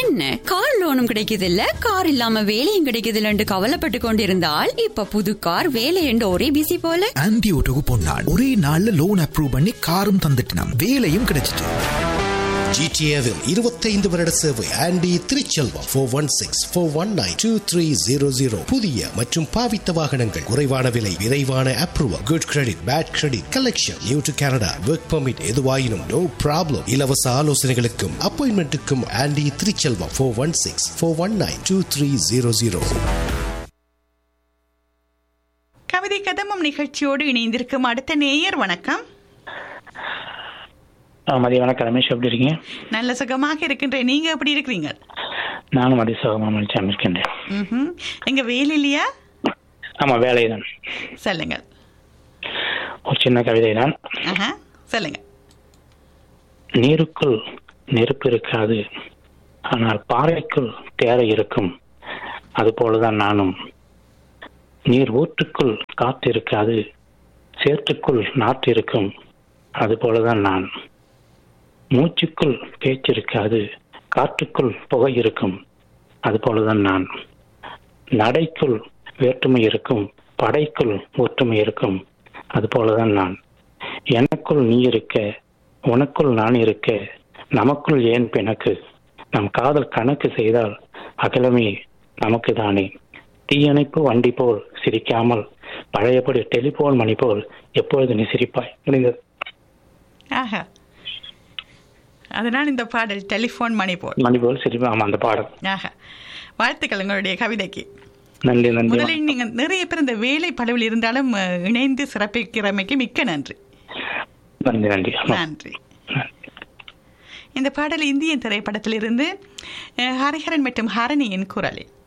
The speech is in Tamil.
என்ன கார் லோனும் கிடைக்குது இல்ல கார் இல்லாம வேலையும் கிடைக்குது இல்லன்னு கவலைப்பட்டு கொண்டிருந்தால் இப்ப புது கார் வேலை என்று ஒரே பிசி போல ஆன்டி ஓட்டோக்கு பொன்னாள் ஒரே நாள்ல லோன் அப்ரூவ் பண்ணி காரும் தந்துட்டினாம் வேலையும் கிடைச்சிட்டு ஜிடிஏவில் இருபத்தைந்து வருட சேவை Andy Thiruchelvam four one six four one nine two three zero zero புதிய மற்றும் பாவித்த வாகனங்கள் குறைவான விலை விரைவான approval good credit bad credit collection new to Canada work permit எதுவாயினும் நோ ப்ராப்ளம் இலவச ஆலோசனைகளுக்கும் அப்பாயின்மெண்ட்டுக்கும் Andy Thiruchelvam four one six four one nine two three zero zero கவிதை கதம்பம் நிகழ்ச்சியோடு இணைந்திருக்கும் அடுத்த நேயர் வணக்கம் ஆ, மதிய வணக்கம் ரமேஷ் எப்படி இருக்கீங்க நல்ல சுகமாக இருக்கின்றேன் நீங்க எப்படி இருக்கிறீங்க நானும் மதிய சோகமாக மகிழ்ச்சியாக இருக்கின்றேன் ம்ஹும். எங்க வேலை இல்லையா ஆமாம் வேலை தான் சொல்லுங்க ஒரு சின்ன கவிதை தான் ஆஹா, சொல்லுங்க நீருக்குள் நெருப்பு இருக்காது ஆனால் பாறைக்குள் தேரை இருக்கும் அதுபோலதான் நானும் நீர் ஊற்றுக்குள் காற்று இருக்காது சேற்றுக்குள் நாற்று இருக்கும் அதுபோலதான் நான் மூச்சுக்குள் பேச்சு இருக்காது காற்றுக்குள் புகை இருக்கும் அதுபோலதான் நான் நடைக்குள் வேற்றுமை இருக்கும் படைக்குள் ஒற்றுமை இருக்கும் அதுபோலதான் நான் எனக்குள் நீ இருக்க உனக்குள் நான் இருக்க நமக்குள் ஏன் பிணக்கு நம் காதல் கணக்கு செய்தால் அகலமே நமக்கு தானே தீயணைப்பு வண்டி போல் சிரிக்காமல் பழையபடி டெலிபோன் மணி போல் எப்பொழுது நீ சிரிப்பாய் முடிந்தது ஆஹா அதனால் இந்த பாடல் டெலிஃபோன் மணி போல் மணி போல் சிரிப்பா ஆமா அந்த பாடம் ஆஹா வாழ்த்துக்கள் உங்களுடைய கவிதைக்கு நன்றி நன்றி முதலில் நீங்க நிறைய பேர் இந்த வேலை பளவில் இருந்தாலும் அஹ், இணைந்து சிறப்பிக்கிறமைக்கு மிக்க நன்றி நன்றி நன்றி ஆமா. நன்றி இந்த பாடல் இந்திய திரைப்படத்திலிருந்து அஹ், ஹரிஹரன் மற்றும் ஹரணியின் குரலில்